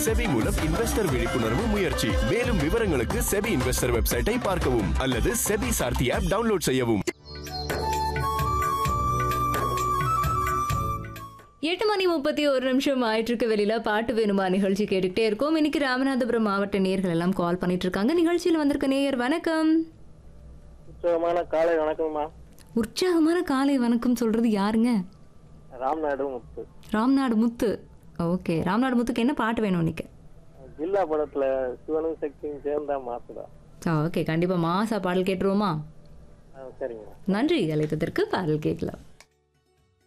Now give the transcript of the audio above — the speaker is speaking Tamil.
செபி மூலம் இன்வெஸ்டர் விழிப்புணர்வு முயற்சி மேலும் விவரங்களுக்கு செபி இன்வெஸ்டர் வெப்சைட்டை பார்க்கவும் அல்லது செபி சார்த்தி ஆப் டவுன்லோட் செய்யவும் எட்டு மணி முப்பத்தி ஒரு நிமிஷம் ஆயிட்டு இருக்க வெளியில பாட்டு வேணுமா நிகழ்ச்சி கேட்டுக்கிட்டே இருக்கோம் இன்னைக்கு ராமநாதபுரம் மாவட்ட நேயர்கள் எல்லாம் கால் பண்ணிட்டு இருக்காங்க நிகழ்ச்சியில் வந்திருக்க நேயர் வணக்கம் உற்சாகமான காலை வணக்கம்மா உற்சாகமான காலை வணக்கம் சொல்றது யாருங்க ராம்நாடு முத்து ராம்நாடு முத்து ஓகே ராம்நாடு முத்துக்கு என்ன பாட்டு வேணும் இன்னைக்கு ஜில்லா படத்துல சிவனும் சக்தியும் சேர்ந்தா மாசுடா ஓகே கண்டிப்பா மாசா பாடல் கேட்டுருவோமா ஆ, சரிங்கம்மா நன்றி அழைத்ததற்கு பாடல் கேட்கலாம்